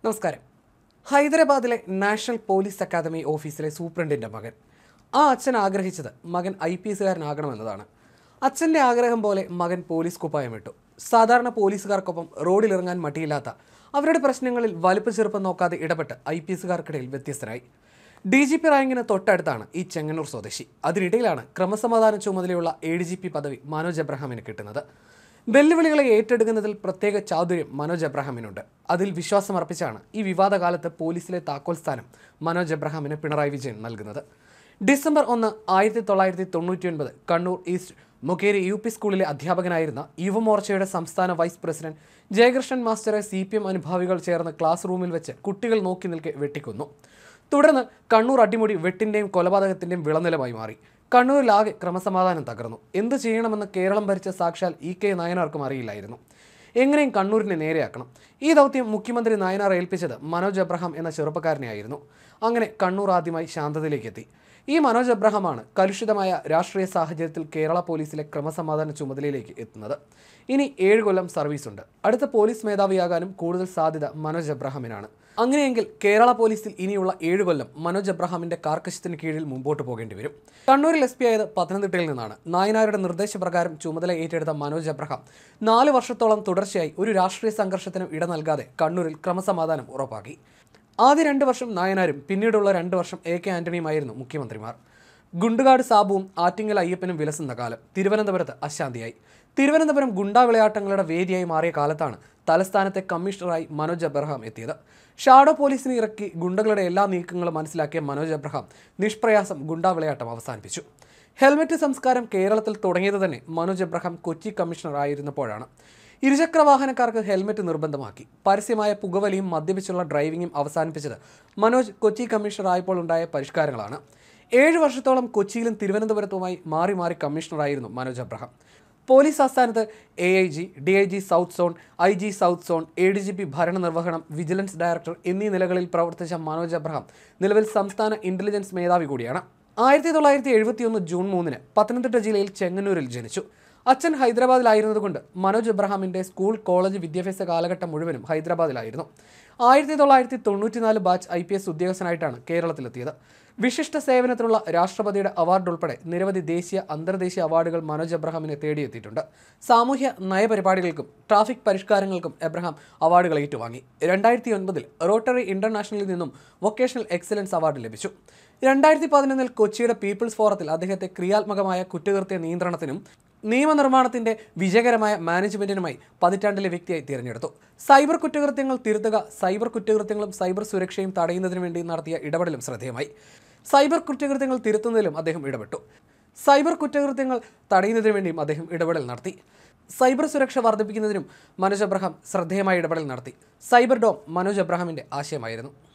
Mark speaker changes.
Speaker 1: നമസ്കാരം ഹൈദരാബാദിലെ national police academy ഓഫീസിലെ സൂപ്രണ്ടിൻ്റെ മകൻ ആ അച്ഛൻ ആഗ്രഹിച്ചത് മകൻ ഐ പി എസുകാരനാകണമെന്നതാണ് അച്ഛൻ്റെ ആഗ്രഹം പോലെ മകൻ പോലീസ് കുപ്പായം ഇട്ടു സാധാരണ പോലീസുകാർക്കൊപ്പം റോഡിലിറങ്ങാൻ മടിയില്ലാത്ത അവരുടെ പ്രശ്നങ്ങളിൽ വലുപ്പ ചെറുപ്പം നോക്കാതെ ഇടപെട്ട് ഐ പി എസുകാർക്കിടയിൽ വ്യത്യസ്തനായി ഡി ജി പി റാങ്കിന് തൊട്ടടുത്താണ് ഈ ചെങ്ങന്നൂർ സ്വദേശി അതിനിടയിലാണ് ക്രമസമാധാന ചുമതലയുള്ള എ ഡി ജി പി പദവി മനോജ് എബ്രഹാമിന് കിട്ടുന്നത് വെല്ലുവിളികളെ ഏറ്റെടുക്കുന്നതിൽ പ്രത്യേക ചാതുര്യം മനോജ് എബ്രഹാമിനുണ്ട് അതിൽ വിശ്വാസമർപ്പിച്ചാണ് ഈ വിവാദകാലത്ത് പോലീസിലെ താക്കോൽ സ്ഥാനം മനോജ് എബ്രഹാമിന് പിണറായി വിജയൻ നൽകുന്നത് ഡിസംബർ ഒന്ന് ആയിരത്തി തൊള്ളായിരത്തി തൊണ്ണൂറ്റി ഒൻപത് Kannur East Mokeri U P സ്കൂളിലെ അധ്യാപകനായിരുന്ന യുവമോർച്ചയുടെ സംസ്ഥാന വൈസ് പ്രസിഡന്റ് ജയകൃഷ്ണൻ മാസ്റ്ററെ സി പി എം അനുഭാവികൾ ചേർന്ന് ക്ലാസ് റൂമിൽ വെച്ച് കുട്ടികൾ നോക്കി നിൽക്കെ വെട്ടിക്കൊന്നു തുടർന്ന് കണ്ണൂർ അടിമുടി വെട്ടിന്റെയും കൊലപാതകത്തിന്റെയും വിളനിലമായി മാറി കണ്ണൂരിലാകെ ക്രമസമാധാനം തകർന്നു എന്ത് ചെയ്യണമെന്ന് കേരളം ഭരിച്ച സാക്ഷാൽ ഇ കെ നായനാർക്കും അറിയില്ലായിരുന്നു എങ്ങനെയും കണ്ണൂരിനെ നേരെയാക്കണം ഈ ദൗത്യം മുഖ്യമന്ത്രി നായനാർ ഏൽപ്പിച്ചത് മനോജ് എബ്രഹാം എന്ന ചെറുപ്പക്കാരനെയായിരുന്നു അങ്ങനെ കണ്ണൂർ ആദ്യമായി ശാന്തതയിലേക്ക് എത്തി ഈ മനോജ് എബ്രഹാമാണ് കലുഷിതമായ രാഷ്ട്രീയ സാഹചര്യത്തിൽ കേരള പോലീസിലെ ക്രമസമാധാന ചുമതലയിലേക്ക് എത്തുന്നത് ഇനി ഏഴ് കൊല്ലം സർവീസുണ്ട് അടുത്ത പോലീസ് മേധാവിയാകാനും കൂടുതൽ സാധ്യത മനോജ് എബ്രഹാമിനാണ് അങ്ങനെയെങ്കിൽ കേരള പോലീസിൽ ഇനിയുള്ള ഏഴ് കൊല്ലം മനോജ് എബ്രഹാമിന്റെ കാർക്കശത്തിന് കീഴിൽ മുമ്പോട്ട് പോകേണ്ടി വരും കണ്ണൂരിൽ എസ് പി ആയത് പത്തനംതിട്ടയിൽ നിന്നാണ് നായനാരുടെ നിർദ്ദേശപ്രകാരം ചുമതല ഏറ്റെടുത്ത മനോജ് എബ്രഹാം നാല് വർഷത്തോളം തുടർച്ചയായി ഒരു രാഷ്ട്രീയ സംഘർഷത്തിനും ഇട നൽകാതെ കണ്ണൂരിൽ ക്രമസമാധാനം ഉറപ്പാക്കി ആദ്യ രണ്ട് വർഷം നായനാരും പിന്നീടുള്ള രണ്ട് വർഷം എ കെ ആന്റണിയുമായിരുന്നു മുഖ്യമന്ത്രിമാർ ഗുണ്ടുകാട് സാബുവും ആറ്റിങ്ങൽ അയ്യപ്പനും വിലസുന്ന കാലം തിരുവനന്തപുരത്ത് അശാന്തിയായി തിരുവനന്തപുരം ഗുണ്ടാ വിളയാട്ടങ്ങളുടെ വേദിയായി മാറിയ കാലത്താണ് തലസ്ഥാനത്തെ കമ്മീഷണറായി മനോജ് എബ്രഹാം എത്തിയത് ഷാഡോ പോലീസിനെ ഇറക്കി ഗുണ്ടകളുടെ എല്ലാ നീക്കങ്ങളും മനസ്സിലാക്കിയ മനോജ് എബ്രഹാം നിഷ്പ്രയാസം ഗുണ്ടാ വിളയാട്ടം അവസാനിപ്പിച്ചു ഹെൽമറ്റ് സംസ്കാരം കേരളത്തിൽ തുടങ്ങിയത് തന്നെ മനോജ് എബ്രഹാം കൊച്ചി കമ്മീഷണർ ആയിരുന്നപ്പോഴാണ് ഇരുചക്ര വാഹനക്കാർക്ക് ഹെൽമറ്റ് നിർബന്ധമാക്കി പരസ്യമായ പുകവലിയും മദ്യപിച്ചുള്ള ഡ്രൈവിംഗും അവസാനിപ്പിച്ചത് മനോജ് കൊച്ചി കമ്മീഷണർ ആയപ്പോൾ ഉണ്ടായ പരിഷ്കാരങ്ങളാണ് ഏഴ് വർഷത്തോളം കൊച്ചിയിലും തിരുവനന്തപുരത്തുമായി മാറി മാറി കമ്മീഷണറായിരുന്നു മനോജ് അബ്രഹാം പോലീസ് ആസ്ഥാനത്ത് A I G D I G south zone I G south zone A D G P ഭരണനിർവഹണം വിജിലൻസ് ഡയറക്ടർ എന്നീ നിലകളിൽ പ്രവർത്തിച്ച മനോജ് അബ്രഹാം നിലവിൽ സംസ്ഥാന ഇന്റലിജൻസ് മേധാവി കൂടിയാണ് ആയിരത്തി തൊള്ളായിരത്തി എഴുപത്തിയൊന്ന് ജൂൺ മൂന്നിന് പത്തനംതിട്ട ജില്ലയിൽ ചെങ്ങന്നൂരിൽ ജനിച്ചു അച്ഛൻ ഹൈദരാബാദിലായിരുന്നതുകൊണ്ട് മനോജ് എബ്രഹാമിന്റെ സ്കൂൾ കോളേജ് വിദ്യാഭ്യാസ കാലഘട്ടം മുഴുവനും ഹൈദരാബാദിലായിരുന്നു ആയിരത്തി തൊള്ളായിരത്തി തൊണ്ണൂറ്റിനാല് ബാച്ച് ഐ പി എസ് ഉദ്യോഗസ്ഥനായിട്ടാണ് കേരളത്തിലെത്തിയത് വിശിഷ്ട സേവനത്തിനുള്ള രാഷ്ട്രപതിയുടെ അവാർഡ് ഉൾപ്പെടെ നിരവധി ദേശീയ അന്തർദേശീയ അവാർഡുകൾ മനോജ് എബ്രഹാമിനെ തേടിയെത്തിയിട്ടുണ്ട് സാമൂഹ്യ നയപരിപാടികൾക്കും ട്രാഫിക് പരിഷ്കാരങ്ങൾക്കും എബ്രഹാം അവാർഡുകൾ ഏറ്റുവാങ്ങി രണ്ടായിരത്തി ഒൻപതിൽ റോട്ടറി ഇന്റർനാഷണലിൽ നിന്നും വൊക്കേഷണൽ എക്സലൻസ് അവാർഡ് ലഭിച്ചു രണ്ടായിരത്തി പതിനൊന്നിൽ കൊച്ചിയുടെ പീപ്പിൾസ് ഫോറത്തിൽ അദ്ദേഹത്തെ ക്രിയാത്മകമായ കുറ്റകൃത്യ നിയന്ത്രണത്തിനും നിയമനിർമ്മാണത്തിന്റെ വിജയകരമായ മാനേജ്മെന്റിനുമായി പതിറ്റാണ്ടിലെ വ്യക്തിയായി തിരഞ്ഞെടുത്തു സൈബർ കുറ്റകൃത്യങ്ങൾ തിരുത്തുക സൈബർ കുറ്റകൃത്യങ്ങളും സൈബർ സുരക്ഷയും തടയുന്നതിനു വേണ്ടി നടത്തിയ ഇടപെടലും ശ്രദ്ധേയമായി സൈബർ കുറ്റകൃത്യങ്ങൾ തിരുത്തുന്നതിലും അദ്ദേഹം ഇടപെട്ടു സൈബർ കുറ്റകൃത്യങ്ങൾ തടയുന്നതിനു വേണ്ടിയും അദ്ദേഹം ഇടപെടൽ നടത്തി സൈബർ സുരക്ഷ വർദ്ധിപ്പിക്കുന്നതിനും മനോജ് അബ്രഹാം ശ്രദ്ധേയമായ ഇടപെടൽ നടത്തി സൈബർ ഡോം മനോജ് അബ്രഹാമിന്റെ ആശയമായിരുന്നു